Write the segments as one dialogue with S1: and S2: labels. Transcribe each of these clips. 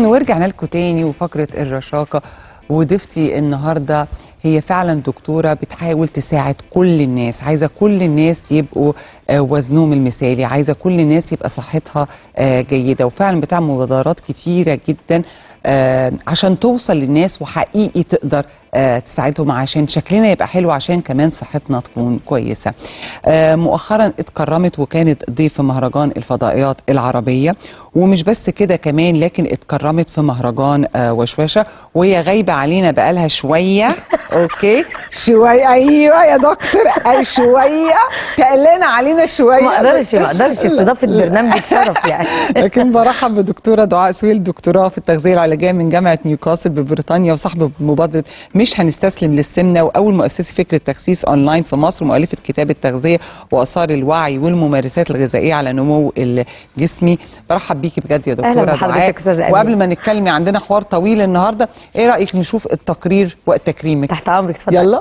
S1: ورجعنا لكم تاني وفقره الرشاقه وضيفتي النهارده هي فعلا دكتوره بتحاول تساعد كل الناس عايزه كل الناس يبقوا آه، وزنهم المثالي عايزه كل الناس يبقى صحتها آه، جيده وفعلا بتعمل مبادرات كتيره جدا آه، عشان توصل للناس وحقيقي تقدر آه، تساعدهم عشان شكلنا يبقى حلو عشان كمان صحتنا تكون كويسه آه، مؤخرا اتكرمت وكانت ضيف في مهرجان الفضائيات العربيه ومش بس كده كمان لكن اتكرمت في مهرجان آه، وشوشه وهي غايبه علينا بقالها شويه اوكي شويه ايوه يا دكتور أي شويه تقلنا علينا شويه
S2: ما اقدرش ما اقدرش استضافه برنامجك شرف يعني
S1: لكن برحب بدكتوره دعاء سويل دكتوراه في التغذيه العلاجيه من جامعه نيوكاسل ببريطانيا وصاحبه مبادره مش هنستسلم للسمنه واول مؤسسه فكره تخسيس اونلاين في مصر ومؤلفه كتاب التغذيه واثار الوعي والممارسات الغذائيه على نمو الجسمي برحب بيكي بجد يا
S2: أهلا
S1: دكتوره
S2: بحضرتك
S1: دعاء
S2: يا أستاذة أمين.
S1: وقبل ما نتكلم عندنا حوار طويل النهارده ايه رايك نشوف التقرير وقت تكريمك
S2: تحت امرك اتفضل
S1: يلا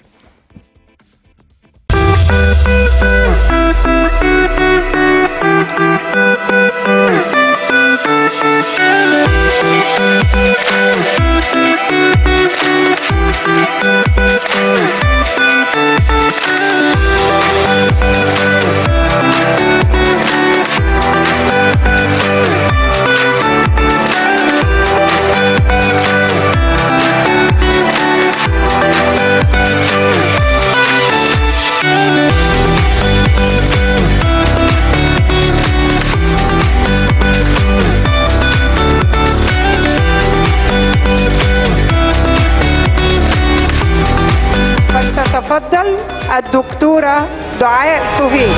S3: فلتتفضل الدكتورة دعاء سهيل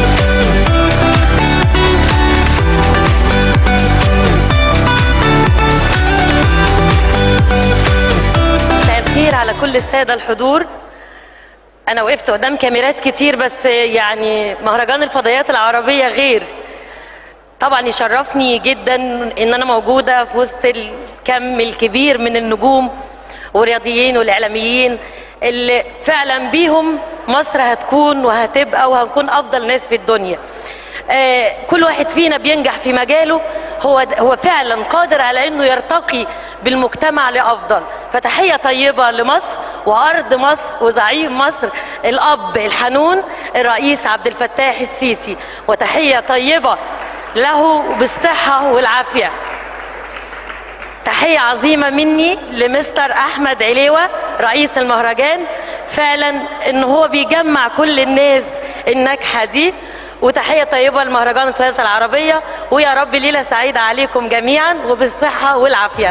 S4: مساء الخير على كل السادة الحضور أنا وقفت قدام كاميرات كتير بس يعني مهرجان الفضائيات العربية غير طبعا يشرفني جدا إن أنا موجودة في وسط الكم الكبير من النجوم والرياضيين والإعلاميين اللي فعلا بيهم مصر هتكون وهتبقى وهنكون أفضل ناس في الدنيا آه، كل واحد فينا بينجح في مجاله هو هو فعلا قادر على انه يرتقي بالمجتمع لافضل فتحيه طيبه لمصر وارض مصر وزعيم مصر الاب الحنون الرئيس عبد الفتاح السيسي وتحيه طيبه له بالصحه والعافيه تحية عظيمة مني لمستر أحمد عليوة رئيس المهرجان فعلا إن هو بيجمع كل الناس الناجحة دي وتحية طيبة لمهرجان الفضائيات العربية ويا رب ليلة سعيدة عليكم جميعا وبالصحة والعافية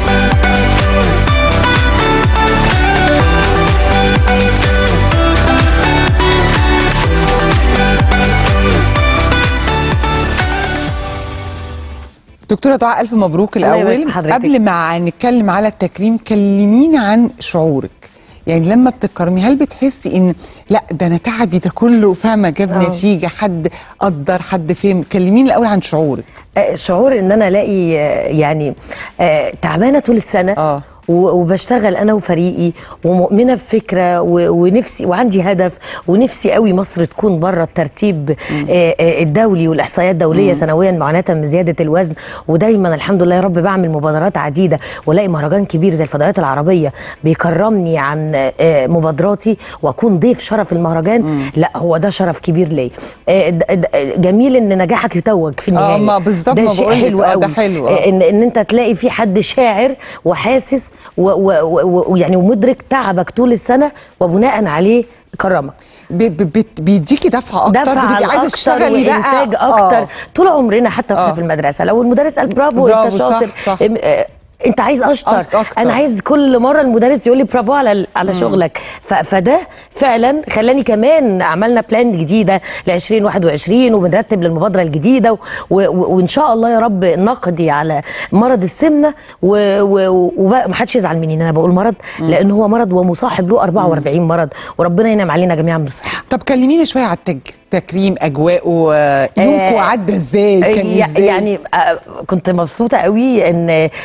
S1: دكتوره دعاء الف مبروك
S2: الله يبارك
S1: الاول
S2: في حضرتك.
S1: قبل ما نتكلم على التكريم كلميني عن شعورك يعني لما بتتكرمي هل بتحسي ان لا ده انا تعبي ده كله فاهمه جاب
S2: آه.
S1: نتيجه حد قدر حد فهم كلميني الاول عن شعورك
S2: آه، شعور ان انا الاقي آه، يعني آه، تعبانه طول السنه
S1: اه
S2: و- وبشتغل انا وفريقي ومؤمنه بفكره و- ونفسي وعندي هدف ونفسي قوي مصر تكون بره الترتيب آه، آه، الدولي والاحصائيات الدوليه سنويا معاناه من زياده الوزن ودايما الحمد لله يا رب بعمل مبادرات عديده والاقي مهرجان كبير زي الفضائيات العربيه بيكرمني عن آه، مبادراتي واكون ضيف شرف المهرجان لا هو ده شرف كبير ليا آه، د- د- جميل ان نجاحك يتوج في النهايه
S1: ما بالظبط
S2: ده
S1: ما
S2: شيء
S1: بقولك،
S2: حلو
S1: آه،
S2: قوي
S1: ده حلو، آه.
S2: آه، ان ان انت تلاقي في حد شاعر وحاسس و- و- و- ويعني ومدرك تعبك طول السنه وبناء عليه كرمك
S1: بي- بي- بت- بيديكي دفعه اكتر
S2: دفع
S1: بتبقي عايزه
S2: أكتر
S1: تشتغلي بقى
S2: وإنتاج اكتر
S1: آه.
S2: طول عمرنا حتى واحنا
S1: آه.
S2: في المدرسه لو المدرس قال برافو,
S1: برافو،
S2: انت شاطر
S1: صح، صح.
S2: ام- آه، انت عايز اشطر
S1: أك- أكتر.
S2: انا عايز كل مره المدرس يقول لي برافو على ال- على شغلك ف- فده فعلا خلاني كمان عملنا بلان جديده ل 2021 وبنرتب للمبادره الجديده و- و- وان شاء الله يا رب نقضي على مرض السمنه وما حدش يزعل مني ان انا بقول مرض لان هو مرض ومصاحب له 44 مرض وربنا ينعم علينا جميعا بالصحه
S1: طب كلميني شويه على التك- التكريم اجواءه آه، يومكم
S2: آه،
S1: عدى ازاي كان
S2: يع-
S1: ازاي
S2: يعني آه، كنت مبسوطه قوي ان آه،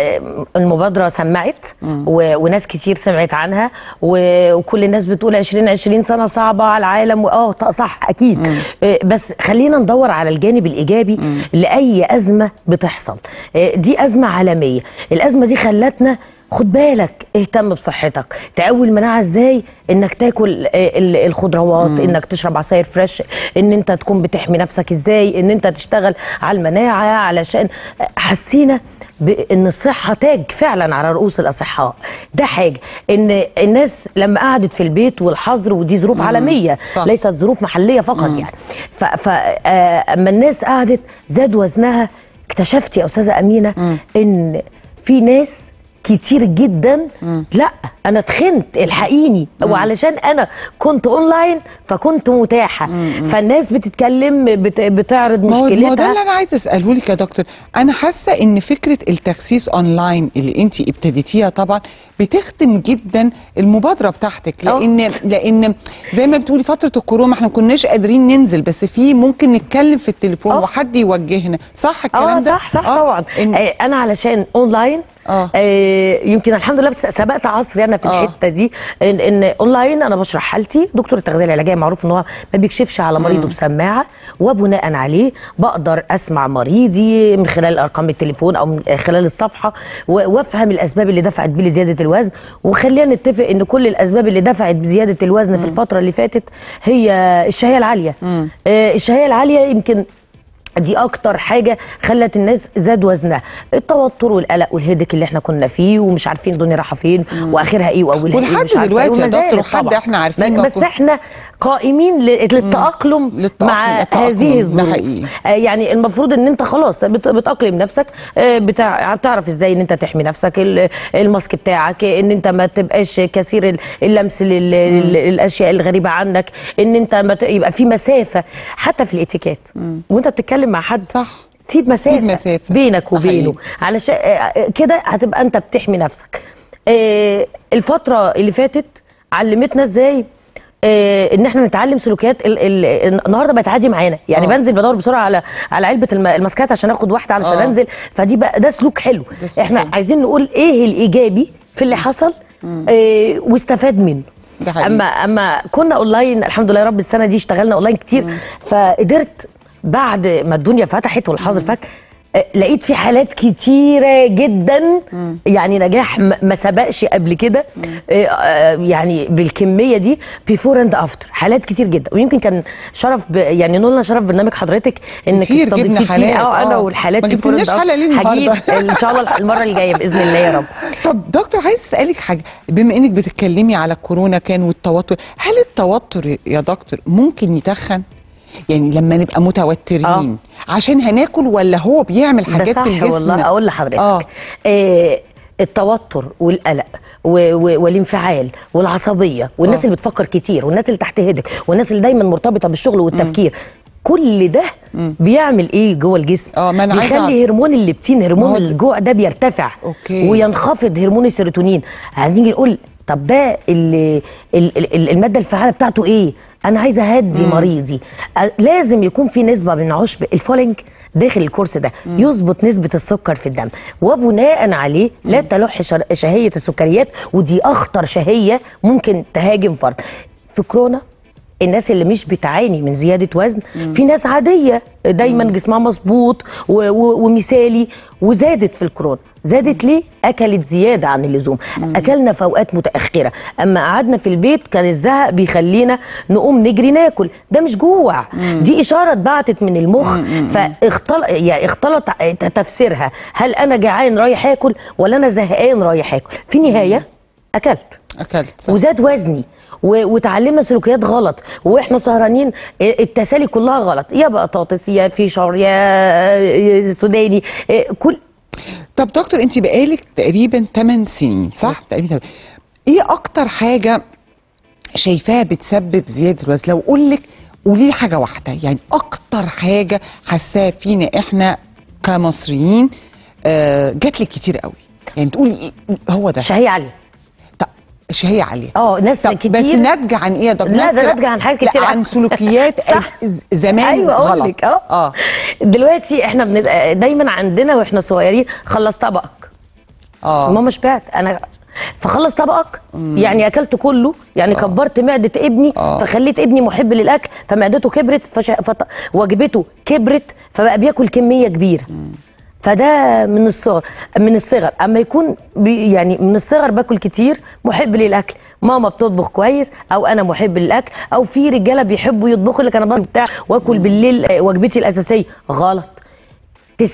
S2: آه، المبادره سمعت و... وناس كتير سمعت عنها و... وكل الناس بتقول 2020 سنه صعبه على العالم و... اه ط- صح اكيد آه، بس خلينا ندور على الجانب الايجابي لاي ازمه بتحصل آه، دي ازمه عالميه الازمه دي خلتنا خد بالك اهتم بصحتك تقوي المناعه ازاي انك تاكل آه، ال- الخضروات انك تشرب عصاير فريش ان انت تكون بتحمي نفسك ازاي ان انت تشتغل على المناعه علشان آه، حسينا بان الصحه تاج فعلا على رؤوس الاصحاء ده حاجه ان الناس لما قعدت في البيت والحظر ودي ظروف عالميه
S1: صح.
S2: ليست ظروف محليه فقط يعني ف ف- آه، اما الناس قعدت زاد وزنها اكتشفت يا استاذه امينه ان في ناس كتير جدا لا انا تخنت الحقيني وعلشان انا كنت اونلاين فكنت متاحه فالناس بتتكلم بت بتعرض
S1: ما هو ما هو ده
S2: مشكلتها
S1: اللي انا عايزه اساله لك يا دكتور انا حاسه ان فكره التخسيس اونلاين اللي انت ابتديتيها طبعا بتخدم جدا المبادره بتاعتك
S2: أه.
S1: لان لان زي ما بتقولي فتره الكورونا ما احنا ما كناش قادرين ننزل بس في ممكن نتكلم في التليفون
S2: أه.
S1: وحد يوجهنا صح الكلام
S2: اه
S1: ده
S2: صح صح
S1: آه.
S2: طبعا
S1: إن
S2: آه انا علشان اونلاين
S1: آه.
S2: آه يمكن الحمد لله بس سبقت عصري انا في
S1: آه.
S2: الحته دي ان, إن اونلاين انا بشرح حالتي دكتور التغذيه العلاجيه معروف ان هو ما بيكشفش على مريضه بسماعه وبناء عليه بقدر اسمع مريضي من خلال ارقام التليفون او من خلال الصفحه و- وافهم الاسباب اللي دفعت بيه لزياده الوزن وخلينا نتفق ان كل الاسباب اللي دفعت بزياده الوزن في الفتره اللي فاتت هي الشهيه العاليه آه الشهيه العاليه يمكن دي اكتر حاجه خلت الناس زاد وزنها التوتر والقلق والهدك اللي احنا كنا فيه ومش عارفين الدنيا رايحه فين واخرها ايه واولها ايه
S1: ولحد
S2: مش عارفة
S1: دلوقتي
S2: إيه
S1: يا
S2: وما
S1: دكتور
S2: زالت
S1: وحد
S2: طبعاً.
S1: إحنا عارفين ما
S2: بس
S1: كن-
S2: احنا قائمين ل- للتاقلم
S1: للتأقلم-
S2: مع
S1: التأقلم،
S2: هذه
S1: ده
S2: الظروف
S1: حقيقي.
S2: آه، يعني المفروض ان انت خلاص بت- بتاقلم نفسك آه، بتاع بتعرف ازاي ان انت تحمي نفسك ال- الماسك بتاعك ان انت ما تبقاش كثير ال- اللمس لل- لل- للاشياء الغريبه عنك ان انت ما ت- يبقى في مسافه حتى في الاتيكيت وانت بتتكلم مع حد
S1: صح
S2: سيب مسافه,
S1: سيب مسافة.
S2: بينك
S1: ده
S2: وبينه علشان آه، كده هتبقى انت بتحمي نفسك آه، الفتره اللي فاتت علمتنا ازاي آه، ان احنا نتعلم سلوكيات ال ال النهارده بقت عادي معانا يعني
S1: آه.
S2: بنزل بدور بسرعه على على علبه الم- الماسكات عشان اخد واحده علشان
S1: آه.
S2: انزل فدي بقى ده سلوك حلو
S1: ده سلوك
S2: احنا
S1: حلو.
S2: عايزين نقول ايه الايجابي في اللي حصل آه واستفاد منه
S1: ده حقيقي.
S2: اما اما كنا اونلاين الحمد لله يا رب السنه دي اشتغلنا اونلاين كتير فقدرت بعد ما الدنيا فتحت والحظر فك آه، لقيت في حالات كتيرة جدا يعني نجاح م- ما سبقش قبل كده آه، آه، يعني بالكمية دي بيفور اند افتر حالات كتير جدا ويمكن كان شرف ب... يعني نولنا شرف برنامج حضرتك انك
S1: كتير
S2: تستضيفي
S1: جبنا
S2: كتير.
S1: حالات،
S2: اه انا
S1: آه.
S2: والحالات
S1: ما
S2: before
S1: جبتلناش
S2: and after.
S1: حلقة ليه النهاردة؟
S2: هجيب ان شاء الله المرة الجاية باذن الله يا رب
S1: طب دكتور عايز اسالك حاجه بما انك بتتكلمي على الكورونا كان والتوتر هل التوتر يا دكتور ممكن يتخن يعني لما نبقى متوترين
S2: آه.
S1: عشان هناكل ولا هو بيعمل
S2: ده
S1: حاجات
S2: صح
S1: في الجسم
S2: والله اقول لحضرتك
S1: اه
S2: آه. آه التوتر والقلق و- و- والانفعال والعصبيه والناس
S1: آه.
S2: اللي بتفكر كتير والناس اللي تحت هدك والناس اللي دايما مرتبطه بالشغل والتفكير كل ده بيعمل ايه جوه الجسم
S1: آه، ما أنا عايزة أعرف.
S2: بيخلي هرمون الليبتين
S1: ما هو
S2: هرمون
S1: ده-
S2: الجوع ده بيرتفع
S1: أوكي.
S2: وينخفض هرمون السيروتونين هنيجي نقول طب ده ال- ال- ال- الماده الفعاله بتاعته ايه انا عايزه اهدي مريضي أ- لازم يكون في نسبه من عشب الفولينج داخل الكورس ده يظبط نسبة السكر في الدم وبناء عليه لا تلح شر- شهية السكريات ودي أخطر شهية ممكن تهاجم فرد في كورونا الناس اللي مش بتعاني من زيادة وزن في ناس عادية دايما جسمها مظبوط و- و- ومثالي وزادت في الكورونا زادت ليه؟ أكلت زيادة عن اللزوم أكلنا في أوقات متأخرة أما قعدنا في البيت كان الزهق بيخلينا نقوم نجري ناكل ده مش جوع دي إشارة اتبعتت من المخ فاختلط يعني اختلط تفسيرها هل أنا جعان رايح آكل ولا أنا زهقان رايح آكل في النهاية أكلت
S1: اكلت صح.
S2: وزاد وزني و- وتعلمنا سلوكيات غلط واحنا سهرانين التسالي كلها غلط يا بطاطس يا فيشر يا سوداني كل
S1: طب دكتور انت بقالك تقريبا 8 سنين صح تقريبا تمن. ايه اكتر حاجه شايفاها بتسبب زياده الوزن لو اقول لك قولي لي حاجه واحده يعني اكتر حاجه حاساها فينا احنا كمصريين آه جات لك كتير قوي يعني تقولي إيه هو ده
S2: شهية عالية
S1: طب شهيه عاليه
S2: اه ناس
S1: طب
S2: كتير
S1: بس ناتجه عن ايه يا دكتور
S2: لا ده
S1: ناتجة-
S2: ناتجه عن حاجات
S1: لا،
S2: كتير
S1: عن
S2: أوي.
S1: سلوكيات
S2: صح.
S1: ز- زمان
S2: ايوه اقول
S1: غلط
S2: لك اه
S1: اه
S2: دلوقتي احنا بن... دايما عندنا واحنا صغيرين خلص طبقك
S1: آه.
S2: ماما شبعت انا فخلص طبقك يعني اكلت كله يعني كبرت معده ابني
S1: آه.
S2: فخليت ابني محب للاكل فمعدته كبرت فش... فط... وجبته كبرت فبقى بياكل كميه كبيره فده من الصغر من الصغر اما يكون بي يعني من الصغر باكل كتير محب للاكل ماما بتطبخ كويس او انا محب للاكل او في رجاله بيحبوا يطبخوا لك انا بطبخ بتاع واكل بالليل آه، وجبتي الاساسيه غلط 90%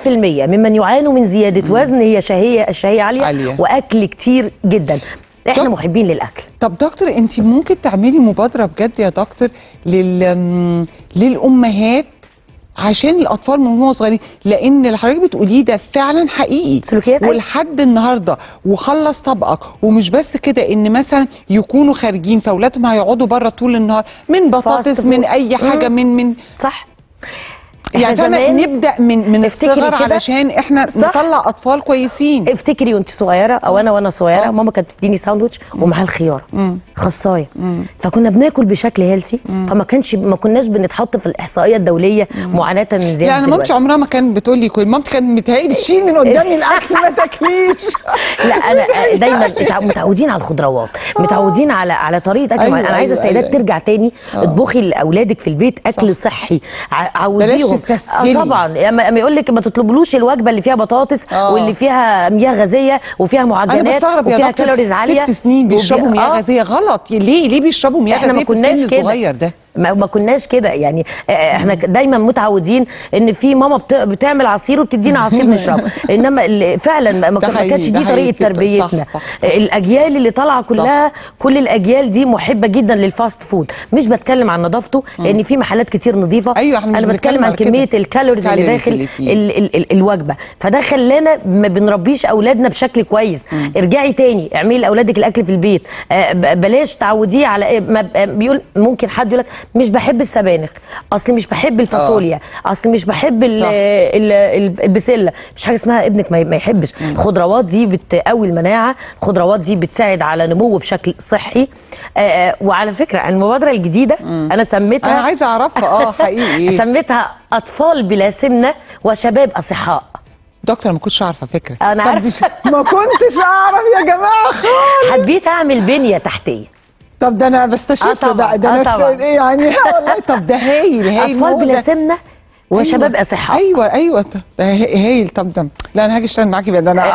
S2: ممن يعانوا من زياده وزن هي شهيه الشهيه عاليه,
S1: عالية.
S2: واكل كتير جدا احنا
S1: طب-
S2: محبين للاكل
S1: طب دكتور انت ممكن تعملي مبادره بجد يا دكتور لل م- للامهات عشان الاطفال من هم صغيرين لان اللي حضرتك بتقوليه ده فعلا حقيقي
S2: سلوكيات أيوة.
S1: ولحد النهارده وخلص طبقك ومش بس كده ان مثلا يكونوا خارجين فاولادهم هيقعدوا بره طول النهار من بطاطس
S2: فاست
S1: من
S2: فود.
S1: اي حاجه
S2: مم.
S1: من من
S2: صح
S1: يعني
S2: إحنا
S1: فاهمه
S2: زمان
S1: نبدا من من
S2: افتكري
S1: الصغر
S2: كده.
S1: علشان احنا
S2: صح.
S1: نطلع اطفال كويسين
S2: افتكري وانت صغيره او انا وانا صغيره
S1: آه.
S2: ماما كانت بتديني ساندوتش ومعاه الخيار خصايه فكنا بناكل بشكل هيلثي فما كانش ما كناش بنتحط في الاحصائيه الدوليه معاناه من زياده
S1: لا انا مامتي
S2: الوزن.
S1: عمرها ما كانت بتقول لي كل مامتي كانت متهيألي تشيل من قدامي الاكل ما تاكليش
S2: لا انا دايما متع- متعودين على الخضروات متعودين على على طريقه اكل
S1: أيوة،
S2: معينة. انا عايزه
S1: أيوة،
S2: السيدات
S1: أيوة.
S2: ترجع تاني اطبخي لاولادك في البيت اكل
S1: صح.
S2: صحي ع-
S1: بلاش
S2: عوديهم
S1: تستسهلي.
S2: آه طبعا اما أما يقول لك ما تطلبلوش الوجبه اللي فيها بطاطس
S1: آه.
S2: واللي فيها مياه غازيه وفيها
S1: انا
S2: معجنات
S1: بستغرب يا
S2: وفيها
S1: دكتور
S2: كالوريز عاليه
S1: ست سنين بيشربوا
S2: وبي-
S1: مياه
S2: آه.
S1: غازيه غلط ليه ليه بيشربوا مياه
S2: احنا ما
S1: غازيه في
S2: كناش
S1: السن
S2: كده
S1: الصغير ده
S2: ما, ما كناش كده يعني آه، احنا ك- دايما متعودين ان في ماما بت- بتعمل عصير وبتدينا عصير نشربه انما اللي فعلا ما- ما
S1: ده
S2: ما
S1: حقيقي،
S2: كانتش
S1: ده
S2: دي
S1: حقيقي
S2: طريقه
S1: كده.
S2: تربيتنا
S1: صح، صح، صح.
S2: آه، الاجيال اللي طالعه كلها كل الاجيال دي محبه جدا للفاست فود مش بتكلم عن نظافته لان في محلات كتير نظيفه
S1: أيوة، إحنا مش
S2: انا
S1: بنتكلم
S2: بتكلم عن
S1: على كده.
S2: كميه الكالوريز اللي
S1: الكالوريز
S2: داخل
S1: اللي فيه.
S2: ال ال ال الوجبه فده خلانا ما بنربيش اولادنا بشكل كويس ارجعي تاني اعملي لاولادك الاكل في البيت آه، ب- بلاش تعوديه على إيه ما ب- بيقول ممكن حد يقول لك مش بحب السبانخ اصل مش بحب الفاصوليا اصل مش بحب ال
S1: صح.
S2: ال ال البسله مش حاجه اسمها ابنك ما ما يحبش الخضروات دي بتقوي المناعه الخضروات دي بتساعد على نمو بشكل صحي آه، آه، وعلى فكره المبادره الجديده انا سميتها
S1: انا عايزه اعرفها اه حقيقي
S2: سميتها اطفال بلا سمنه وشباب اصحاء
S1: دكتور ما كنتش عارفه فكره
S2: أنا
S1: طب
S2: عارفة.
S1: دي ش- ما كنتش اعرف يا جماعه خالص
S2: حبيت اعمل بنيه تحتيه
S1: طب ده انا بستشف
S2: آه طبعاً،
S1: بقى ده
S2: آه
S1: انا
S2: طبعاً.
S1: است- يعني والله طب ده هايل هايل ما
S2: اطفال
S1: هو
S2: بلا
S1: ده-
S2: سمنه وشباب اصحاء
S1: ايوه ايوه طب ده هاي- هايل طب ده لا انا هاجي اشتغل معاكي بقى ده انا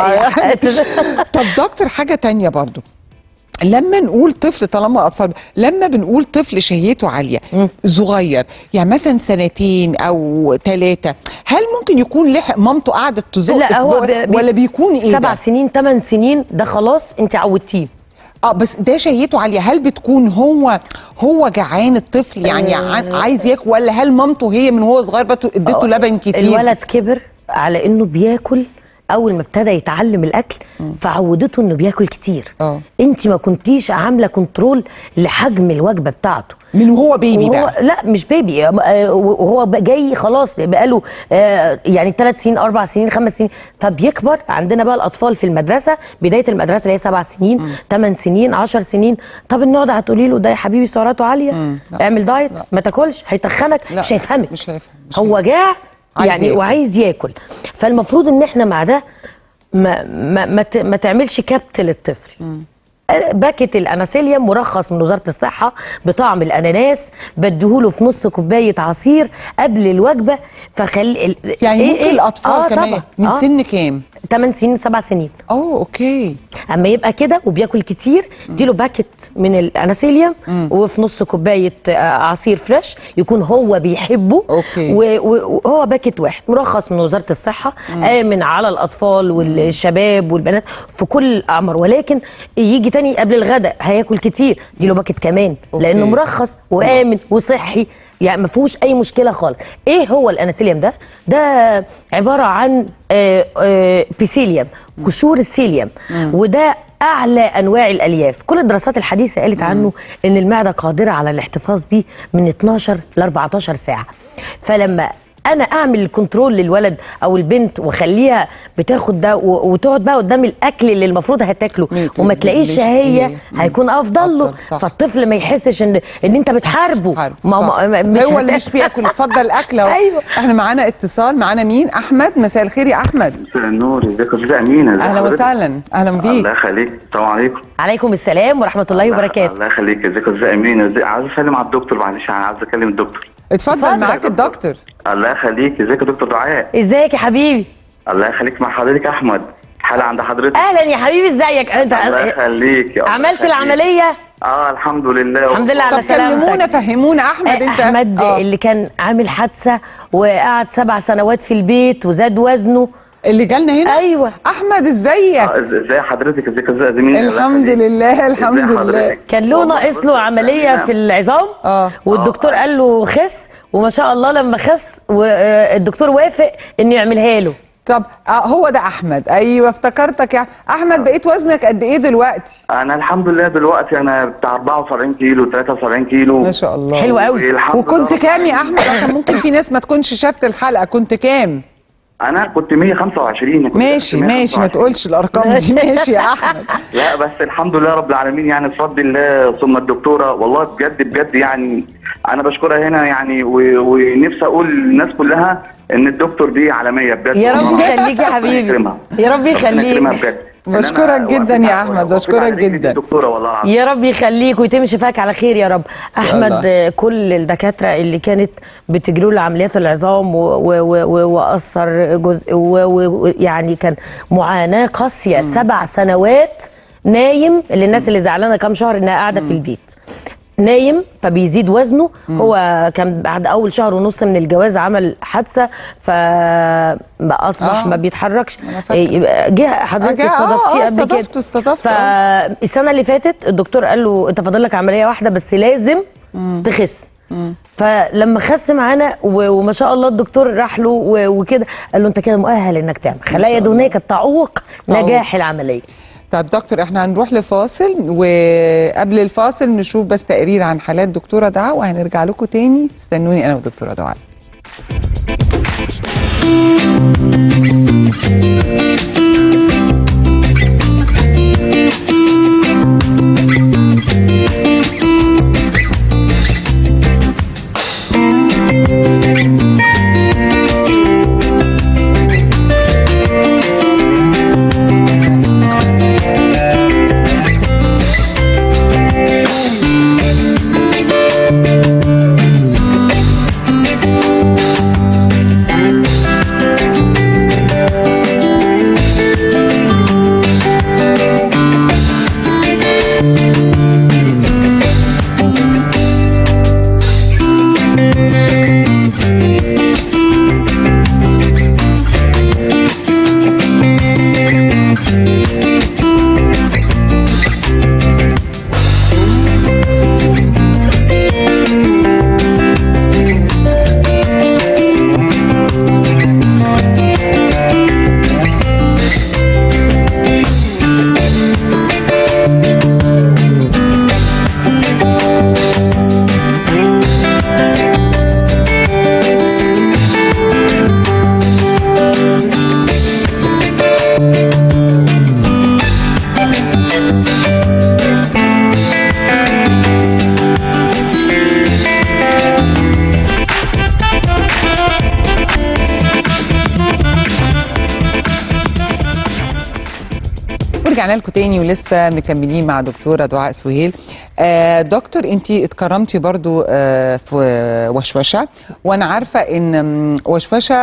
S1: طب دكتور حاجه تانية برضو لما نقول طفل طالما اطفال لما بنقول طفل شهيته عاليه صغير يعني مثلا سنتين او ثلاثه هل ممكن يكون لحق مامته قعدت تزق
S2: لا
S1: في
S2: هو
S1: بقه
S2: بي- بي-
S1: ولا بيكون ايه
S2: سبع
S1: ده؟
S2: سنين ثمان سنين ده خلاص انت عودتيه
S1: اه بس ده شهيته عاليه هل بتكون هو هو جعان الطفل يعني عن- عايز ياكل ولا هل مامته هي من هو صغير بقى اديته لبن كتير
S2: الولد كبر على انه بياكل اول ما ابتدى يتعلم الاكل فعودته انه بياكل كتير
S1: آه.
S2: انت ما كنتيش عامله كنترول لحجم الوجبه بتاعته
S1: من وهو بيبي
S2: وهو
S1: بقى
S2: لا مش بيبي آه، وهو بقى جاي خلاص بقاله آه، يعني ثلاث سنين اربع سنين خمس سنين فبيكبر عندنا بقى الاطفال في المدرسه بدايه المدرسه اللي هي سبع سنين ثمان سنين عشر سنين طب النوع ده هتقولي له ده يا حبيبي سعراته عاليه
S1: لا.
S2: اعمل دايت ما تاكلش هيتخنك
S1: لا،
S2: مش هيفهمك
S1: مش هيفهم، مش
S2: هو
S1: هيفهم.
S2: جاع
S1: عايز
S2: يعني
S1: ياكل.
S2: وعايز ياكل فالمفروض ان احنا مع ده ما ما ما, ت- ما تعملش كبت للطفل باكت الاناسيليوم مرخص من وزاره الصحه بطعم الاناناس بديهوله في نص كوبايه عصير قبل الوجبه فخلي ال-
S1: يعني
S2: إيه-
S1: ممكن
S2: إيه؟
S1: الاطفال
S2: آه
S1: كمان
S2: طبعا.
S1: من
S2: آه.
S1: سن كام
S2: 8 سنين 7 سنين
S1: اه اوكي
S2: اما يبقى كده وبياكل كتير اديله باكت من الاناسيليوم وفي نص كوبايه آه، عصير فريش يكون هو بيحبه
S1: أوكي.
S2: و- و- وهو باكت واحد مرخص من وزاره الصحه امن على الاطفال والشباب والبنات في كل الاعمار ولكن يجي تاني قبل الغداء هياكل كتير اديله باكت كمان
S1: أوكي.
S2: لانه مرخص وامن وصحي يعني ما فيهوش اي مشكله خالص ايه هو الاناسيليوم ده ده عباره عن آه، آه، بيسيليوم قشور السيليوم وده اعلى انواع الالياف كل الدراسات الحديثه قالت عنه ان المعده قادره على الاحتفاظ بيه من 12 ل 14 ساعه فلما انا اعمل الكنترول للولد او البنت واخليها بتاخد ده و- وتقعد بقى قدام الاكل اللي المفروض هتاكله
S1: ميت
S2: وما
S1: ليش-
S2: تلاقيش شهيه
S1: ليه؟ مم.
S2: هيكون افضل له
S1: أفضل، صح.
S2: فالطفل ما يحسش ان ان انت بتحاربه
S1: حرب
S2: ما
S1: صح.
S2: ما- مش
S1: هو اللي
S2: هت-
S1: مش بياكل اتفضل الاكل اهو
S2: أيوة.
S1: احنا معانا اتصال معانا مين احمد مساء الخير يا احمد
S5: مساء النور ازيك يا استاذ امينه ازي
S1: اهلا
S5: حضرتك؟
S1: وسهلا اهلا بيك
S5: الله يخليك السلام عليكم
S2: عليكم السلام ورحمه الله وبركاته
S5: الله يخليك ازيك يا استاذ امينه ازيك عايز اسلم على الدكتور معلش انا عايز اكلم الدكتور
S1: اتفضل
S2: اتفضل.
S1: معاك الدكتور
S5: الله يخليك ازيك يا دكتور دعاء
S2: ازيك يا حبيبي
S5: الله يخليك مع حضرتك احمد حالة عند حضرتك
S2: اهلا يا حبيبي ازيك انت
S5: الله يخليك يا الله
S2: عملت
S5: يخليك.
S2: العمليه
S5: اه الحمد لله
S2: الحمد لله على
S1: طب كلمونا
S2: سلامتك
S1: فهمونا احمد انت
S2: احمد
S1: آه.
S2: اللي كان عامل حادثه وقعد سبع سنوات في البيت وزاد وزنه
S1: اللي جالنا هنا
S2: أيوة.
S1: احمد ازيك
S5: آه، إز- ازي حضرتك ازيك يا زميلي الله
S1: الحمد
S5: يخليك.
S1: لله الحمد
S5: ازي
S1: لله
S5: حضرتك؟
S2: كان له
S5: والله
S2: ناقص
S5: بص
S2: له
S5: يا
S2: عمليه
S5: أمينة،
S2: في العظام
S1: اه
S2: والدكتور
S5: آه.
S2: قال له خس وما شاء الله لما خس والدكتور وافق انه يعملها له
S1: طب آه هو ده احمد ايوه افتكرتك يا احمد بقيت وزنك قد ايه دلوقتي
S5: انا الحمد لله دلوقتي انا بتاع 74 كيلو 73 كيلو
S1: ما شاء الله
S2: حلو قوي
S5: والحمد
S1: وكنت
S5: لله
S1: كام يا احمد عشان ممكن في ناس ما تكونش شافت الحلقه كنت كام
S5: انا كنت 125 كنت
S1: ماشي ماشي ما
S5: 125.
S1: تقولش الارقام دي ماشي يا احمد
S5: لا بس الحمد لله رب العالمين يعني بفضل الله ثم الدكتوره والله بجد بجد يعني انا بشكرها هنا يعني و- ونفسي اقول للناس كلها ان الدكتور دي عالميه بجد
S2: يا رب
S5: والله.
S2: يخليك يا
S5: ربنا
S2: حبيبي
S5: يكرمها.
S2: يا رب
S5: ربنا
S2: يخليك
S5: يكرمها بجد
S1: بشكرك
S5: إن أنا
S1: جدا يا
S5: وقفت
S1: أحمد،
S5: على- وقفت
S1: بشكرك
S5: على رجلي
S1: جدا.
S5: الدكتوره والله العظيم
S2: يا رب يخليك ويتم شفاك على خير يا رب احمد
S1: الله.
S2: آه، كل الدكاتره اللي كانت بتجروا له عمليات العظام و- و- و- و- واثر جزء ويعني كان معاناه قاسيه سبع سنوات نايم اللي الناس اللي زعلانه كام شهر انها قاعده في البيت نايم فبيزيد وزنه هو كان بعد اول شهر ونص من الجواز عمل حادثه فاصبح
S1: آه.
S2: ما بيتحركش
S1: أنا فاكرة.
S2: إيه، جه حضرتك
S1: جه- آه،
S2: استضفتيه
S1: آه،
S2: قبل كده
S1: استضفته- استضفته،
S2: فالسنه اللي فاتت الدكتور قال له انت فاضل لك عمليه واحده بس لازم تخس فلما خس معانا و- وما شاء الله الدكتور راح له و- وكده قال له انت كده مؤهل انك تعمل خلايا دهنيه كانت تعوق
S1: تعوق.
S2: نجاح العمليه
S1: طب دكتور احنا هنروح لفاصل وقبل الفاصل نشوف بس تقرير عن حالات دكتوره دعاء وهنرجع لكم تاني استنوني انا ودكتوره دعاء ورجعنا لكم تاني ولسه مكملين مع دكتوره دعاء سهيل آه دكتور انت اتكرمتي برضو آه في وشوشه وانا عارفه ان م، وشوشه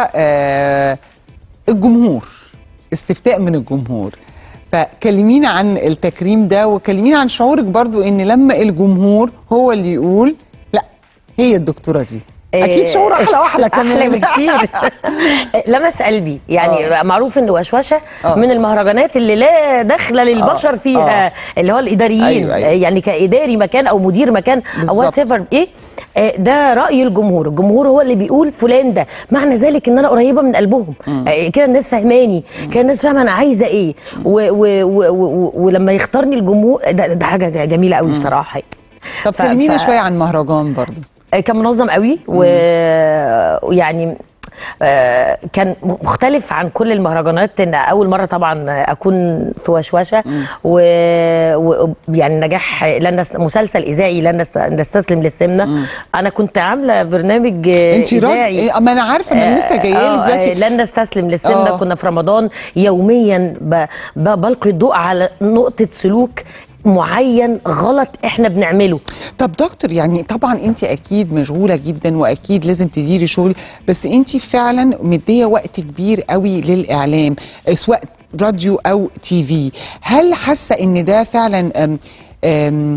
S1: آه الجمهور استفتاء من الجمهور فكلمينا عن التكريم ده وكلمينا عن شعورك برضو ان لما الجمهور هو اللي يقول لا هي الدكتوره دي اكيد شعور احلى واحلى كمان
S2: احلى بكتير لمس قلبي يعني
S1: آه.
S2: معروف ان وشوشه
S1: آه.
S2: من المهرجانات اللي لا دخل للبشر
S1: آه.
S2: فيها
S1: آه.
S2: اللي هو الاداريين
S1: أيوة، أيوة.
S2: يعني كاداري مكان او مدير مكان او
S1: بالظبط.
S2: وات ايفر ايه آه، ده راي الجمهور الجمهور هو اللي بيقول فلان ده معنى ذلك ان انا قريبه من قلبهم آه، كده الناس فاهماني كده الناس فاهمه انا عايزه ايه و و و و ولما يختارني الجمهور ده, ده حاجه جميله قوي بصراحه
S1: طب
S2: ف-
S1: كلمينا
S2: ف-
S1: شويه عن مهرجان برضو
S2: كان منظم قوي و- ويعني آه، كان مختلف عن كل المهرجانات ان اول مره طبعا اكون في وشوشه ويعني نجاح لن نست- مسلسل اذاعي لن نست- نستسلم للسمنه انا كنت عامله برنامج آه،
S1: انت راجل
S2: إذاعي.
S1: إيه، ما انا عارفه ما انا لسه جايه لك
S2: آه،
S1: دلوقتي
S2: آه، لن نستسلم للسمنه
S1: آه.
S2: كنا في رمضان يوميا ب- ب- بلقي الضوء على نقطه سلوك معين غلط احنا بنعمله
S1: طب دكتور يعني طبعا انت اكيد مشغوله جدا واكيد لازم تديري شغل بس انت فعلا مديه وقت كبير قوي للاعلام سواء راديو او تي في هل حاسه ان ده فعلا أم أم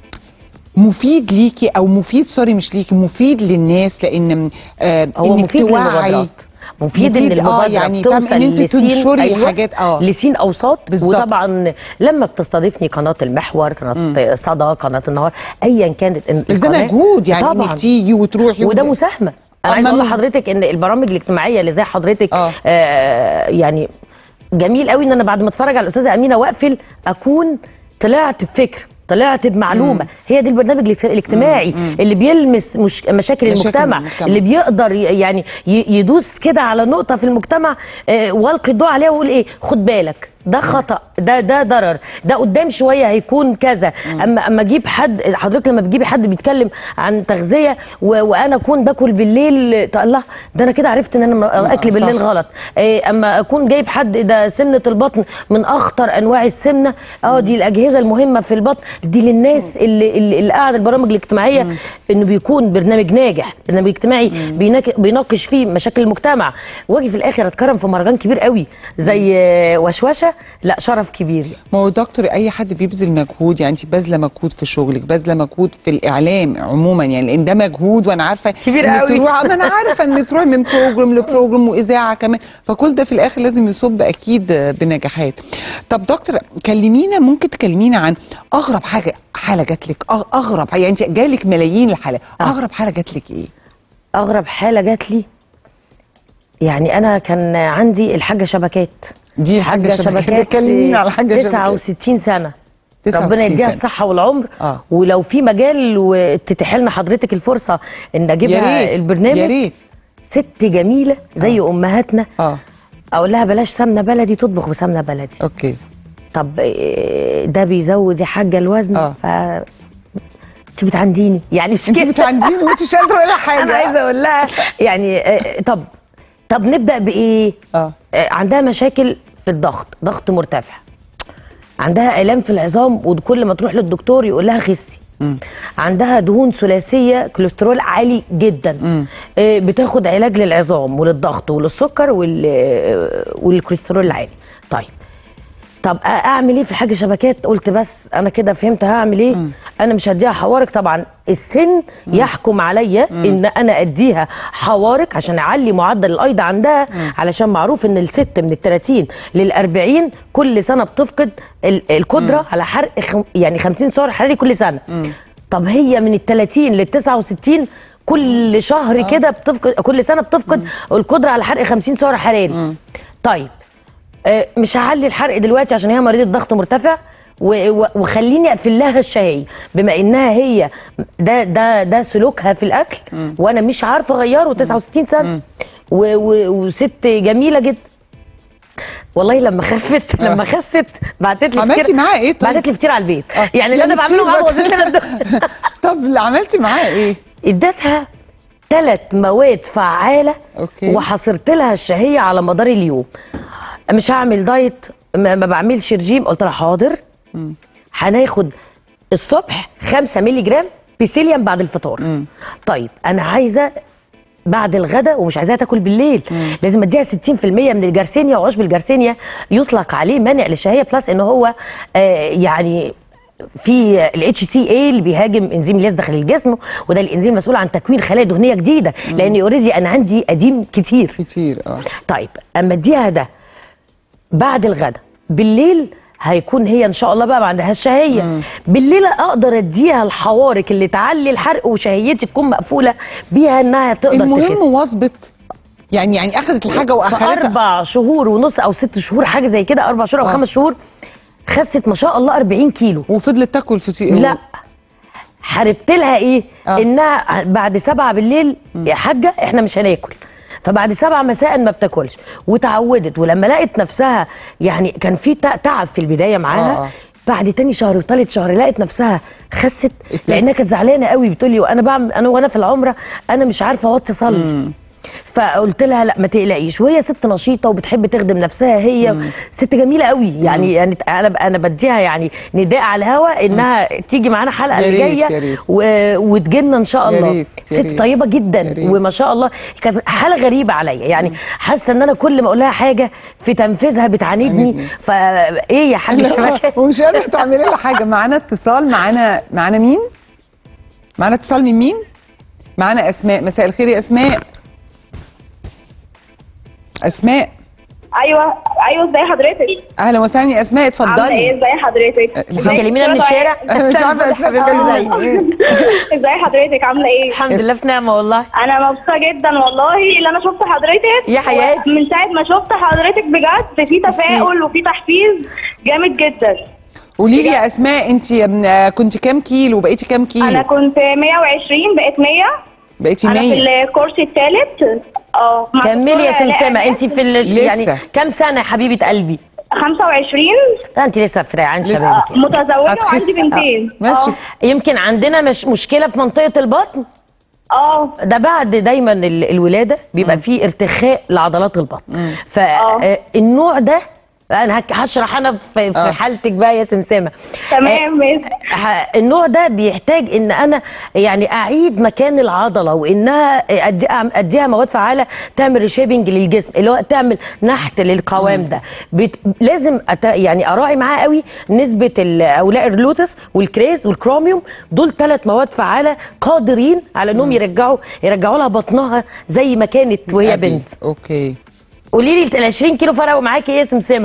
S1: مفيد ليكي او مفيد سوري مش ليكي مفيد للناس لان آه
S2: هو
S1: انك
S2: مفيد
S1: توعي
S2: للمبادرات مفيد,
S1: مفيد،
S2: ان
S1: آه،
S2: المبادره
S1: يعني فاهم
S2: بتوصل
S1: إن أنت
S2: لسين
S1: تنشري
S2: أيوة
S1: حاجات، آه.
S2: لسين اوساط
S1: بالظبط.
S2: وطبعا لما بتستضيفني قناه المحور قناه صدى قناه النهار ايا كانت إن
S1: بس ده
S2: القناة-
S1: مجهود يعني
S2: طبعا
S1: انك تيجي وتروحي
S2: وده
S1: وت-
S2: مساهمه انا عايزه
S1: أما
S2: اقول
S1: من-
S2: لحضرتك ان البرامج الاجتماعيه اللي زي حضرتك
S1: آه.
S2: آه يعني جميل قوي ان انا بعد ما اتفرج على الاستاذه امينه واقفل اكون طلعت بفكر طلعت بمعلومه هي دي البرنامج الاجت- الاجتماعي اللي بيلمس مش مشاكل,
S1: مشاكل
S2: المجتمع,
S1: المجتمع.
S2: اللي بيقدر ي- يعني ي- يدوس كده على نقطه في المجتمع آه، والقي الضوء عليها ويقول ايه خد بالك ده خطا ده ده ضرر ده قدام شويه هيكون كذا اما اما اجيب حد حضرتك لما بتجيبي حد بيتكلم عن تغذيه و- وانا اكون باكل بالليل طيب الله ده انا كده عرفت ان انا اكل
S1: صح.
S2: بالليل غلط إيه اما اكون جايب حد ده سمنه البطن من اخطر انواع السمنه اه دي الاجهزه المهمه في البطن دي للناس اللي اللي, اللي قاعده البرامج الاجتماعيه انه بيكون برنامج ناجح برنامج اجتماعي بيناك- بيناقش فيه مشاكل المجتمع واجي في الاخر اتكرم في مهرجان كبير قوي زي آه، وشوشه لا شرف كبير
S1: ما هو دكتور اي حد بيبذل مجهود يعني انت باذله مجهود في شغلك باذله مجهود في الاعلام عموما يعني لان ده مجهود وانا عارفه
S2: كبير
S1: انك
S2: قوي.
S1: تروح ما انا عارفه انك تروحي من بروجرام لبروجرام واذاعه كمان فكل ده في الاخر لازم يصب اكيد بنجاحات طب دكتور كلمينا ممكن تكلمينا عن اغرب حاجه حاله جات لك أغ- اغرب حاجه يعني انت جالك ملايين الحالات
S2: آه.
S1: اغرب حاله جات لك ايه
S2: اغرب حاله جات لي يعني انا كان عندي الحاجه شبكات
S1: دي الحاجه شبكات كلمينا على الحاجه شبكات
S2: 69 سنه
S1: 69
S2: ربنا يديها
S1: سنة.
S2: الصحة والعمر
S1: آه.
S2: ولو في مجال وتتيح لنا حضرتك الفرصة ان
S1: يا
S2: اجيبها
S1: ريت
S2: البرنامج
S1: يا ريت
S2: ست جميلة زي امهاتنا
S1: اه
S2: اقول لها بلاش سمنة بلدي تطبخ بسمنة بلدي
S1: اوكي
S2: طب إيه، ده بيزود يا حاجة الوزن
S1: آه.
S2: ف انت بتعنديني يعني مش
S1: انت
S2: كده
S1: بتعنديني وانت مش قادره ولا حاجه
S2: انا عايزه اقول لها يعني آه، طب طب نبدا بايه
S1: اه
S2: آه، عندها مشاكل في الضغط ضغط مرتفع عندها الام في العظام وكل ما تروح للدكتور يقول لها خسي عندها دهون ثلاثيه كوليسترول عالي جدا آه، بتاخد علاج للعظام وللضغط وللسكر وال آه، والكوليسترول العالي طيب طب أ- اعمل ايه في الحاجه شبكات قلت بس انا كده فهمت هعمل ايه انا مش هديها حوارق طبعا السن يحكم عليا ان انا اديها حوارق عشان اعلي معدل الايض عندها علشان معروف ان الست من ال 30 لل 40 كل سنه بتفقد ال- القدره على حرق خم يعني 50 سعر حراري كل سنه طب هي من ال 30 لل 69 كل شهر كده بتفقد كل سنه بتفقد القدره على حرق 50 سعر حراري طيب آه، مش هعلي الحرق دلوقتي عشان هي مريضه ضغط مرتفع و- و- وخليني اقفل لها الشهيه بما انها هي ده ده ده سلوكها في الاكل وانا مش عارفه اغيره 69 سنه و- و- وست جميله جدا والله لما خفت لما خست بعتت لي
S1: عملتي
S2: فطير-
S1: معاها إيه طيب؟
S2: بعتت لي فطير على البيت
S1: آه،
S2: يعني اللي
S1: يعني
S2: انا بعمله
S1: فطير
S2: معاها
S1: بقى.
S2: وظيفه لنا
S1: طب اللي عملتي معاه ايه؟
S2: اديتها ثلاث مواد فعاله
S1: أوكي.
S2: وحصرت لها الشهيه على مدار اليوم مش هعمل دايت ما, ما بعملش رجيم قلت لها حاضر هناخد الصبح 5 مللي جرام بيسيليوم بعد الفطار طيب انا عايزه بعد الغداء ومش عايزاها تاكل بالليل لازم اديها 60% من الجرسينيا وعشب الجرسينيا يطلق عليه مانع للشهيه بلس ان هو آه يعني في الاتش سي اي اللي بيهاجم انزيم الياس داخل الجسم وده الانزيم المسؤول عن تكوين خلايا دهنيه جديده لان اوريدي انا عندي قديم كتير
S1: كتير اه
S2: طيب اما اديها ده بعد الغداء بالليل هيكون هي ان شاء الله بقى ما عندهاش شهيه بالليل اقدر اديها الحوارق اللي تعلي الحرق وشهيتي تكون مقفوله بيها انها تقدر
S1: المهم
S2: تخس
S1: واظبط يعني يعني اخذت الحاجه
S2: في
S1: واخذتها
S2: اربع شهور ونص او ست شهور حاجه زي كده اربع شهور او
S1: آه.
S2: خمس شهور خست ما شاء الله 40 كيلو
S1: وفضلت تاكل في
S2: لا حاربت لها ايه
S1: آه.
S2: انها بعد سبعة بالليل يا حاجه احنا مش هناكل فبعد سبعة مساء ما بتاكلش وتعودت ولما لقت نفسها يعني كان في تع- تعب في البدايه معاها
S1: آه، آه.
S2: بعد تاني شهر وتالت شهر لقت نفسها خست لانها كانت زعلانه قوي بتقولي وانا بعمل انا وانا في العمره انا مش عارفه اوطي اصلي فقلت لها لا ما تقلقيش وهي ست نشيطه وبتحب تخدم نفسها هي ست جميله قوي يعني يعني انا انا بديها يعني نداء على الهوا انها تيجي معانا الحلقه
S1: يا
S2: اللي
S1: ريت، يا
S2: جايه
S1: ريت.
S2: و- وتجينا ان شاء
S1: يا
S2: الله
S1: ريت، يا
S2: ست
S1: ريت.
S2: طيبه جدا
S1: يا ريت.
S2: وما شاء الله كانت حاله غريبه عليا يعني حاسه ان انا كل ما اقول لها حاجه في تنفيذها بتعاندني
S1: بتعاندني.
S2: فايه يا حاج شبكه
S1: ومش قادره تعملي لها حاجه معانا اتصال معانا معانا مين معانا اتصال من مين معانا اسماء مساء الخير يا اسماء اسماء
S6: ايوه ايوه ازي حضرتك
S1: اهلا وسهلا يا اسماء
S6: عامله ايه
S1: اتفضلي
S6: ازي حضرتك
S1: الحمد لله.
S2: تكلمينا من الشارع
S1: انا مش عارفه اسماء بتتكلم عن ايه
S6: ازي حضرتك عامله ايه
S2: الحمد لله في نعمه والله
S6: انا مبسوطه جدا والله اللي انا شفت حضرتك
S2: يا حياتي.
S6: من ساعه ما شفت حضرتك بجد في تفاؤل وفي تحفيز جامد جدا
S1: قولي لي يا اسماء انت كنت كام كيلو بقيتي كام كيلو
S6: انا كنت 120 بقيت 100
S1: بقيتي
S6: انا
S1: 100
S6: في الكورس الثالث اه مع
S2: كملي يا
S6: دكتورة آلاء
S2: سمسمه
S6: أمان.
S2: انت في ال-
S1: لسه.
S2: يعني كام سنه يا حبيبه قلبي
S6: 25
S2: لا انت لسه في ريعان
S1: لسه.
S2: شبابك يعني.
S6: متزوجه
S1: هتخس.
S6: وعندي بنتين
S1: ماشي
S2: يمكن عندنا مش مشكله في منطقه البطن
S6: اه
S2: ده بعد دايما ال- الولاده بيبقى فيه ارتخاء لعضلات البطن فالنوع ده انا هك- هشرح انا في, في
S1: آه.
S2: حالتك بقى يا سمسمه
S6: تمام ماشي
S2: ح- النوع ده بيحتاج ان انا يعني اعيد مكان العضله وانها أدي اديها مواد فعاله تعمل ريشيبنج للجسم اللي هو تعمل نحت للقوام ده بت... لازم أت... يعني اراعي معاه قوي نسبه ال- اولاء اللوتس والكريز والكروميوم دول ثلاث مواد فعاله قادرين على انهم يرجعوا يرجعوا لها بطنها زي ما كانت وهي
S1: أبي.
S2: بنت
S1: اوكي
S2: قولي لي ال 20 كيلو فرقوا معاكي ايه يا سمسمه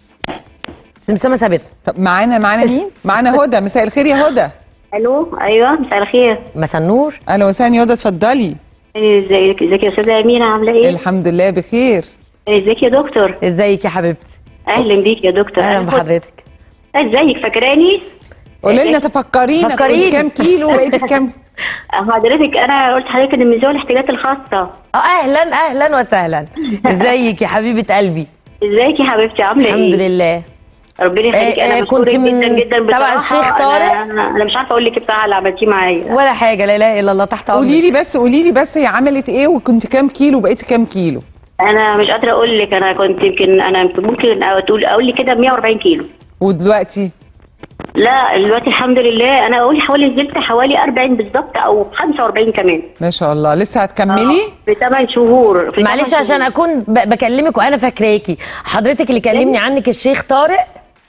S2: سمسمه سابتها
S1: طب معانا معانا مين معانا هدى مساء الخير يا هدى
S7: الو ايوه مساء الخير
S2: مساء النور
S1: اهلا وسهلا يا هدى اتفضلي
S7: ازيك ازيك يا استاذه امينه عامله ايه
S1: الحمد لله بخير
S7: ازيك يا دكتور
S2: ازيك يا حبيبتي
S7: اهلا بيك يا دكتور
S2: اهلا
S7: أنا كنت-
S2: بحضرتك
S7: ازيك فاكراني
S1: قولي لنا تفكرينا
S2: فكريني.
S1: كنت كام كيلو وبقيتي كام
S7: حضرتك انا قلت لحضرتك ان من ذوي الاحتياجات الخاصه
S2: اه اهلا اهلا وسهلا ازيك يا حبيبه قلبي
S7: ازيك يا حبيبتي عامله ايه
S2: الحمد لله
S7: ربنا يخليك
S2: آه، آه،
S7: انا
S2: كنت
S7: بشكرك
S2: من
S7: جدا جدا
S2: تبع
S7: بصراحة.
S2: الشيخ طارق؟
S7: انا انا مش عارفه اقول لك ايه بصراحه اللي عملتيه معايا
S2: ولا حاجه لا اله الا الله تحت
S1: قولي
S2: امرك
S1: لي بس قولي لي بس هي عملت ايه وكنت كام كيلو وبقيتي كام كيلو
S7: انا مش قادره اقول لك انا كنت يمكن انا ممكن اقول اقول لك كده 140 كيلو
S1: ودلوقتي
S7: لا دلوقتي الحمد لله انا اقول حوالي نزلت حوالي 40 بالظبط او 45 كمان
S1: ما شاء الله لسه هتكملي
S7: في 8 شهور في
S2: معلش
S7: 8
S2: عشان
S7: شهور.
S2: اكون ب- بكلمك وانا فاكراكي حضرتك اللي كلمني عنك الشيخ طارق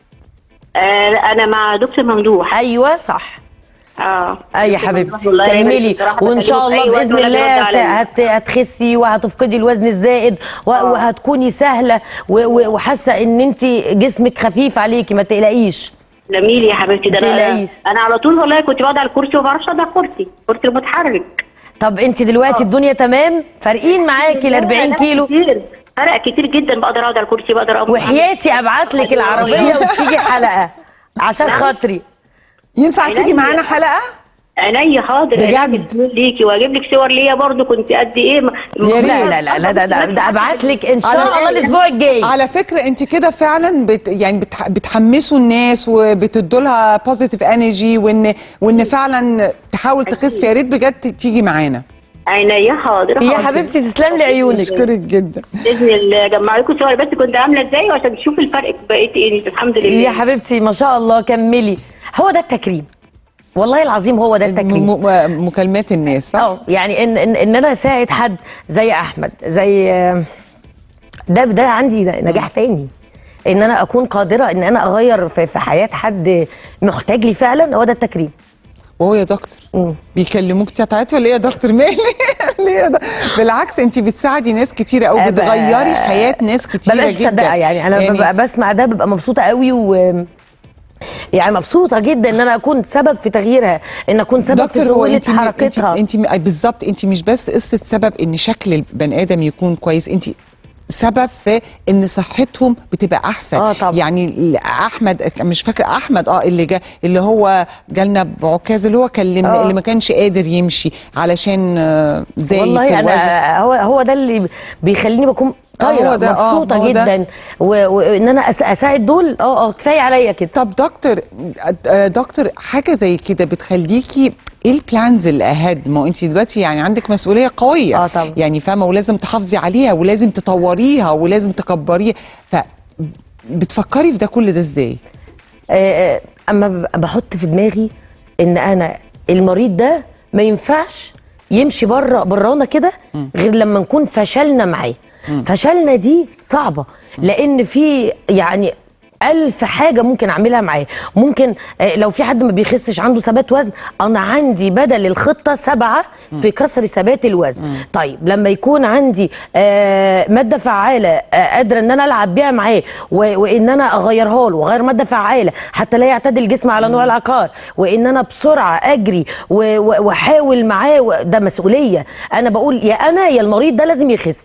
S7: آه لا، انا مع دكتور ممدوح
S2: ايوه صح
S7: اه
S2: اي يا
S7: دكتور
S2: حبيبتي
S7: ممدوح الله يبارك
S2: كملي
S7: فيك. بصراحة
S2: وان شاء
S7: بكلمه في
S2: الله
S7: أي وقت
S2: باذن
S7: ولا بيرد
S2: الله
S7: عليا.
S2: هت- هتخسي وهتفقدي الوزن الزائد و- وهتكوني سهله و- و- وحاسه ان انت جسمك خفيف عليكي ما تقلقيش
S7: جميل يا حبيبتي ده انا
S2: متقلقيش.
S7: انا على طول والله كنت بقعد على الكرسي وما بعرفش اقعد على الكرسي الكرسي المتحرك
S2: طب انت دلوقتي الدنيا تمام فارقين معاكي ال 40
S7: لا،
S2: كيلو
S7: كتير فرق كتير جدا بقدر اقعد على الكرسي بقدر اقوم
S2: وحياتي ابعت لك العربيه وتيجي حلقه عشان خاطري
S1: ينفع تيجي معانا حلقه
S7: عينيا حاضر
S1: بجد؟
S7: أجيب لك ليكي واجيب لك صور ليا برضو كنت قد ايه م-
S1: يا ريت.
S2: لا لا لا لا ده, ده, ده ابعت لك ان
S1: على
S2: شاء الله
S1: فكرة-
S2: الاسبوع الجاي
S1: على فكره انت كده فعلا بت يعني بتح بتحمسوا الناس وبتدوا لها بوزيتيف انرجي وان وان فعلا تحاول تخس يا ريت بجد تيجي معانا
S7: عينيا حاضر
S2: يا
S7: حاضر.
S2: حبيبتي تسلم لي عيونك
S1: اشكرك جدا
S7: باذن الله اجمع لكم صور بس كنت عامله ازاي عشان تشوفي الفرق بقيت ايه الحمد لله
S2: يا حبيبتي ما شاء الله كملي هو ده التكريم والله العظيم هو ده التكريم
S1: م- م- مكالمات الناس صح؟
S2: اه يعني ان ان, إن انا اساعد حد زي احمد زي ده ده عندي نجاح تاني ان انا اكون قادره ان انا اغير في, في حياه حد محتاج لي فعلا هو ده التكريم
S1: وهو يا دكتور
S2: مم.
S1: بيكلموك تعتعتوا ولا ايه يا دكتور مالي ليه يا دك- بالعكس انت بتساعدي ناس كتيره قوي
S2: أبقى-
S1: بتغيري حياه ناس كتيره
S2: ببقاش
S1: جدا
S2: مصدقه يعني انا يعني ببقى بسمع ده ببقى مبسوطه قوي و يعني مبسوطه جدا ان انا اكون سبب في تغييرها ان اكون سبب في
S1: دكتور هو
S2: سهوله
S1: انت انت
S2: حركتها
S1: انت بالظبط انت مش بس قصه سبب ان شكل البني ادم يكون كويس انت سبب في ان صحتهم بتبقى احسن
S2: آه طبعا.
S1: يعني احمد مش فاكر احمد اه اللي جا اللي هو جالنا بعكاز اللي هو كلمنا
S2: آه.
S1: اللي ما كانش قادر يمشي علشان آه، زايد في
S2: والله
S1: الوزن
S2: انا هو هو ده اللي بيخليني بكون طايره
S1: هو ده، آه،
S2: مبسوطه
S1: هو ده.
S2: جدا و- وان انا أس- اساعد دول اه اه كفايه عليا كده
S1: طب دكتور آه، دكتور حاجه زي كده بتخليكي ايه البلانز اللي اهد ما انت دلوقتي يعني عندك مسؤوليه قويه
S2: آه طبعا.
S1: يعني فاهمه ولازم تحافظي عليها ولازم تطوريها ولازم تكبريها ف بتفكري في ده كل ده ازاي
S2: آه، آه، اما ب- بحط في دماغي ان انا المريض ده ما ينفعش يمشي بره برانا كده غير لما نكون فشلنا معاه فشلنا دي صعبه لان في يعني ألف حاجة ممكن أعملها معاه ممكن آه، لو في حد ما بيخسش عنده ثبات وزن أنا عندي بدل الخطة سبعة في كسر ثبات الوزن طيب لما يكون عندي آه، مادة فعالة آه، قادرة إن أنا ألعب بيها معاه و- وإن أنا أغيرها له وأغير مادة فعالة حتى لا يعتدي الجسم على نوع العقار وإن أنا بسرعة أجري و- و- وأحاول معاه و- ده مسؤولية أنا بقول يا أنا يا المريض ده لازم يخس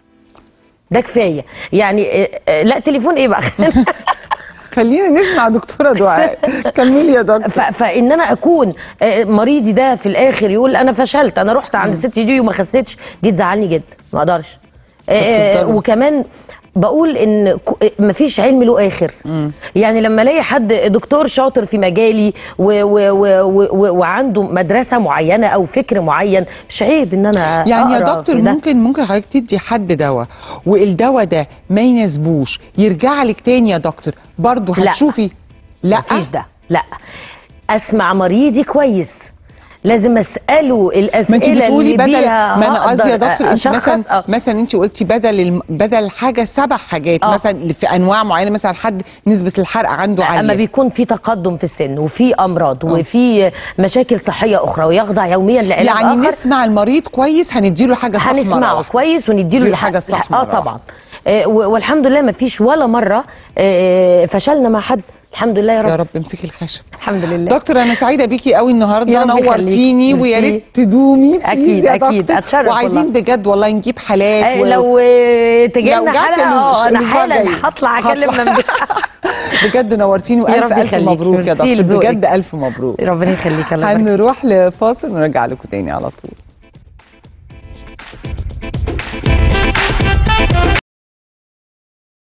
S2: ده كفايه يعني آه، آه، لا تليفون ايه بقى
S1: خلينا نسمع دكتوره دعاء كملي يا دكتور
S2: ف- فان انا اكون آه، مريضي ده في الاخر يقول انا فشلت انا رحت عند الست دي وما خسيتش دي تزعلني جدا ما اقدرش آه،
S1: بتفضلوا.
S2: وكمان بقول ان ك- مفيش علم له اخر يعني لما الاقي حد دكتور شاطر في مجالي و و و و و وعنده مدرسه معينه او فكر معين مش عيب ان انا
S1: يعني يا
S2: أقرأ
S1: دكتور
S2: في ده.
S1: ممكن ممكن حضرتك تدي حد دواء والدواء ده ما يناسبوش يرجع لك تاني يا دكتور برضه
S2: لا.
S1: هتشوفي لا
S2: مفيش ده لا اسمع مريضي كويس لازم اساله الاسئله
S1: ما انت بتقولي
S2: اللي
S1: بدل
S2: بيها
S1: ما انا قصدي يا
S2: هقدر
S1: دكتور انت
S2: أشخص.
S1: مثلا
S2: آه.
S1: مثلا انت قلتي بدل الم... بدل حاجه سبع حاجات
S2: آه.
S1: مثلا اللي في انواع معينه مثلا حد نسبه الحرق عنده
S2: اما
S1: عاليه
S2: بيكون في تقدم في السن وفي امراض وفي مشاكل صحيه اخرى ويخضع يوميا لعلاج
S1: يعني
S2: آخر
S1: نسمع المريض كويس هنديله حاجه صح مرة
S2: هنسمعه
S1: واحدة.
S2: كويس ونديله
S1: نديله
S2: الح-
S1: حاجة الصح
S2: اه
S1: مرة
S2: طبعا آه و- والحمد لله ما فيش ولا مره آه فشلنا مع حد الحمد لله يا رب,
S1: يا رب امسكي الخشب
S2: الحمد لله
S1: دكتور انا سعيده بيكي قوي
S2: يا
S1: النهارده
S2: رب
S1: نورتيني
S2: يخليك.
S1: ويا
S2: ميرسي.
S1: ريت تدومي
S2: أكيد،
S1: بليز يا
S2: أكيد.
S1: دكتور.
S2: أتشرف
S1: وعايزين
S2: والله.
S1: بجد والله نجيب حالات
S2: آه
S1: و...
S2: لو آه، تجي
S1: لو
S2: لنا
S1: جت
S2: حلقه
S1: الأس-
S2: اه انا
S1: الأسبوع
S2: حالا
S1: الجاي.
S2: هطلع اكلم
S1: هطلع.
S2: ممدوح
S1: بجد نورتيني
S2: يا
S1: والف
S2: رب
S1: الف
S2: يخليك.
S1: مبروك يا
S2: ميرسي
S1: دكتور
S2: لذوقك.
S1: بجد الف مبروك
S2: ربنا يخليك الله يبارك
S1: هنروح لفاصل ونرجع لكم تاني على طول